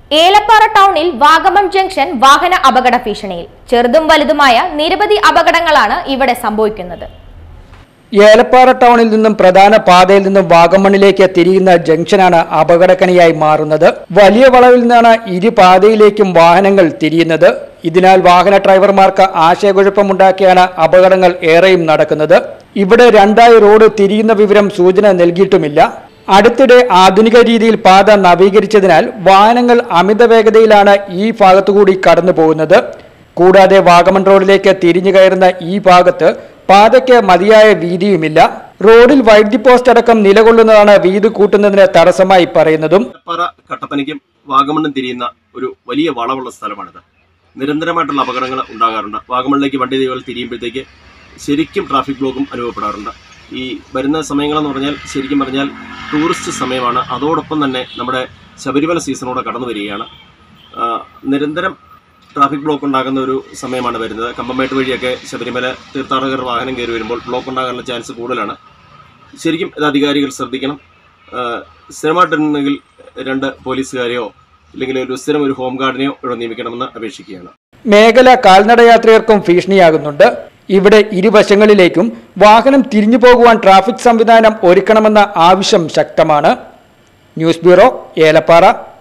ഏലപ്പാറ ടൗണിൽ വാഗമൺ ജംഗ്ഷൻ വാഹന അപകട ഭീഷണിയിൽ ചെറുതും വലുതുമായ നിരവധി അപകടങ്ങളാണ് ഇവിടെ സംഭവിക്കുന്നത് ഏലപ്പാറ ടൗണിൽ നിന്നും പ്രധാന പാതയിൽ നിന്നും വാഗമണ്ണിലേക്ക് തിരിയുന്ന ജംഗ്ഷനാണ് അപകടക്കണിയായി മാറുന്നത് വലിയ വളവിൽ നിന്നാണ് ഇരു പാതയിലേക്കും വാഹനങ്ങൾ തിരിയുന്നത് ഇതിനാൽ വാഹന ഡ്രൈവർമാർക്ക് ആശയക്കുഴപ്പമുണ്ടാക്കിയാണ് അപകടങ്ങൾ ഏറെയും നടക്കുന്നത് ഇവിടെ രണ്ടായി റോഡ് തിരിയുന്ന വിവരം സൂചന നൽകിയിട്ടുമില്ല അടുത്തിടെ ആധുനിക രീതിയിൽ പാത നവീകരിച്ചതിനാൽ വാഹനങ്ങൾ അമിത വേഗതയിലാണ് ഈ ഭാഗത്തുകൂടി കടന്നു പോകുന്നത് കൂടാതെ വാഗമൺ റോഡിലേക്ക് തിരിഞ്ഞു കയറുന്ന ഈ ഭാഗത്ത് പാതയ്ക്ക് മതിയായ വീതിയുമില്ല റോഡിൽ വൈദ്യുതി പോസ്റ്റ് അടക്കം നിലകൊള്ളുന്നതാണ് വീതി കൂട്ടുന്നതിന് തടസ്സമായി പറയുന്നതും പാറ കട്ടപ്പനയ്ക്കും വാഗമണ്ണും തിരിയുന്ന ഒരു വലിയ വളവുള്ള സ്ഥലമാണിത് നിരന്തരമായിട്ടുള്ള അപകടങ്ങൾ ഉണ്ടാകാറുണ്ട് വാഗമണിലേക്ക് വണ്ടി ദൈവങ്ങൾ തിരിയുമ്പോഴത്തേക്ക് ശരിക്കും ട്രാഫിക് ബ്ലോക്കും അനുഭവപ്പെടാറുണ്ട് ഈ വരുന്ന സമയങ്ങളെന്ന് പറഞ്ഞാൽ ശരിക്കും പറഞ്ഞാൽ ടൂറിസ്റ്റ് സമയമാണ് അതോടൊപ്പം തന്നെ നമ്മുടെ ശബരിമല സീസണോടെ കടന്നു വരികയാണ് ആ, നിരന്തരം ട്രാഫിക് ബ്ലോക്ക് ഉണ്ടാകുന്ന ഒരു സമയമാണ് വരുന്നത് കമ്പമേട്ട് വഴിയൊക്കെ ശബരിമല തീർത്ഥാടകർ വാഹനം കയറി വരുമ്പോൾ ബ്ലോക്ക് ഉണ്ടാകാനുള്ള ചാൻസ് കൂടുതലാണ് ശരിക്കും ഇത് അധികാരികൾ ശ്രദ്ധിക്കണം ആഹ് സ്ഥിരമായിട്ടുണ്ടെങ്കിൽ രണ്ട് പോലീസുകാരെയോ അല്ലെങ്കിൽ ഒരു സ്ഥിരം ഒരു ഹോം ഗാർഡിനെയോ ഇവിടെ നിയമിക്കണമെന്ന് അപേക്ഷിക്കുകയാണ് മേഖല കാൽനടയാത്രികർക്കും ഭീഷണിയാകുന്നുണ്ട് ഇവിടെ ഇരുവശങ്ങളിലേക്കും വാഹനം തിരിഞ്ഞു പോകുവാൻ ട്രാഫിക് സംവിധാനം ഒരുക്കണമെന്ന ആവശ്യം ശക്തമാണ് ന്യൂസ് ബ്യൂറോ ഏലപ്പാറ